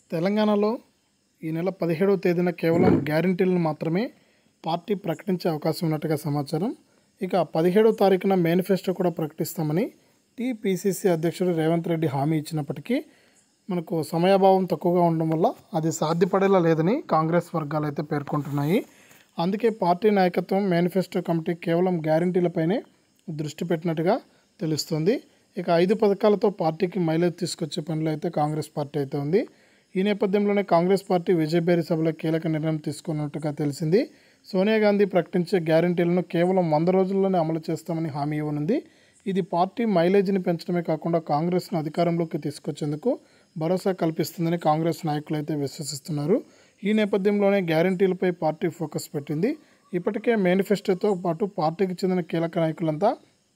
తెలంగాణలో ఈ నెల పదిహేడవ తేదీన కేవలం గ్యారంటీలను మాత్రమే పార్టీ ప్రకటించే అవకాశం ఉన్నట్టుగా సమాచారం ఇక పదిహేడవ తారీఖున మేనిఫెస్టో కూడా ప్రకటిస్తామని టీపీసీసీ అధ్యక్షుడు రేవంత్ రెడ్డి హామీ ఇచ్చినప్పటికీ మనకు సమయాభావం తక్కువగా ఉండడం వల్ల అది సాధ్యపడేలా లేదని కాంగ్రెస్ వర్గాలు అయితే పేర్కొంటున్నాయి అందుకే పార్టీ నాయకత్వం మేనిఫెస్టో కమిటీ కేవలం గ్యారంటీలపైనే దృష్టి పెట్టినట్టుగా తెలుస్తుంది ఇక ఐదు పథకాలతో పార్టీకి మైలేజ్ తీసుకొచ్చే పనిలో అయితే కాంగ్రెస్ పార్టీ అయితే ఉంది ఈ నేపథ్యంలోనే కాంగ్రెస్ పార్టీ విజయబేరి సభలో కీలక నిర్ణయం తీసుకున్నట్టుగా తెలిసింది సోనియా గాంధీ ప్రకటించే గ్యారంటీలను కేవలం వంద రోజుల్లోనే అమలు చేస్తామని హామీ ఇవ్వనుంది ఇది పార్టీ మైలేజ్ని పెంచడమే కాకుండా కాంగ్రెస్ను అధికారంలోకి తీసుకొచ్చేందుకు భరోసా కల్పిస్తుందని కాంగ్రెస్ నాయకులు అయితే విశ్వసిస్తున్నారు ఈ నేపథ్యంలోనే గ్యారంటీలపై పార్టీ ఫోకస్ పెట్టింది ఇప్పటికే మేనిఫెస్టోతో పాటు పార్టీకి చెందిన కీలక నాయకులంతా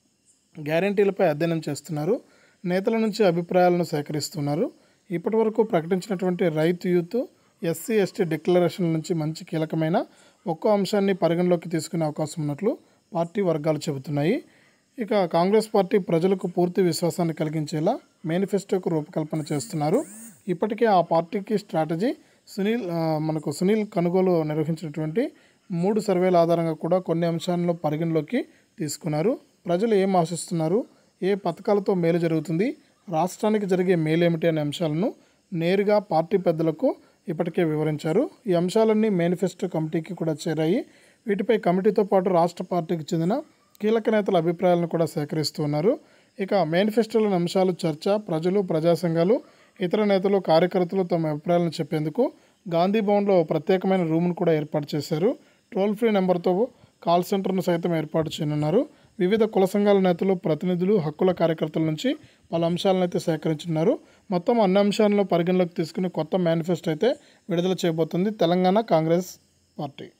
గ్యారంటీలపై అధ్యయనం చేస్తున్నారు నేతల నుంచి అభిప్రాయాలను సేకరిస్తున్నారు ఇప్పటివరకు ప్రకటించినటువంటి రైతు యూత్ ఎస్సీ ఎస్టీ డిక్లరేషన్ల నుంచి మంచి కీలకమైన ఒక్కో అంశాన్ని పరిగణలోకి తీసుకునే అవకాశం ఉన్నట్లు పార్టీ వర్గాలు చెబుతున్నాయి ఇక కాంగ్రెస్ పార్టీ ప్రజలకు పూర్తి విశ్వాసాన్ని కలిగించేలా మేనిఫెస్టోకు రూపకల్పన చేస్తున్నారు ఇప్పటికే ఆ పార్టీకి స్ట్రాటజీ సునీల్ ఆ, మనకు సునీల్ కనుగోలు నిర్వహించినటువంటి మూడు సర్వేల ఆధారంగా కూడా కొన్ని అంశాలను పరిగణలోకి తీసుకున్నారు ప్రజలు ఏం ఆశిస్తున్నారు ఏ పథకాలతో మేలు జరుగుతుంది రాష్ట్రానికి జరిగే మేలేమిటి అనే అంశాలను నేరుగా పార్టీ పెద్దలకు ఇప్పటికే వివరించారు ఈ అంశాలన్నీ మేనిఫెస్టో కమిటీకి కూడా చేరాయి వీటిపై కమిటీతో పాటు రాష్ట్ర పార్టీకి చెందిన కీలక నేతల అభిప్రాయాలను కూడా సేకరిస్తూ ఉన్నారు ఇక మేనిఫెస్టోలోని అంశాలు చర్చ ప్రజలు ప్రజా సంఘాలు ఇతర నేతలు కార్యకర్తలు తమ అభిప్రాయాలను చెప్పేందుకు గాంధీ భవన్లో ప్రత్యేకమైన రూమ్ను కూడా ఏర్పాటు చేశారు టోల్ ఫ్రీ నెంబర్తో కాల్ సెంటర్ను సైతం ఏర్పాటు చేయనున్నారు వివిధ కుల సంఘాల నేతలు ప్రతినిధులు హక్కుల కార్యకర్తల నుంచి పలు అంశాలను అయితే సేకరించున్నారు మొత్తం అన్ని అంశాలను పరిగణలోకి తీసుకుని కొత్త మేనిఫెస్టో అయితే విడుదల చేయబోతుంది తెలంగాణ కాంగ్రెస్ పార్టీ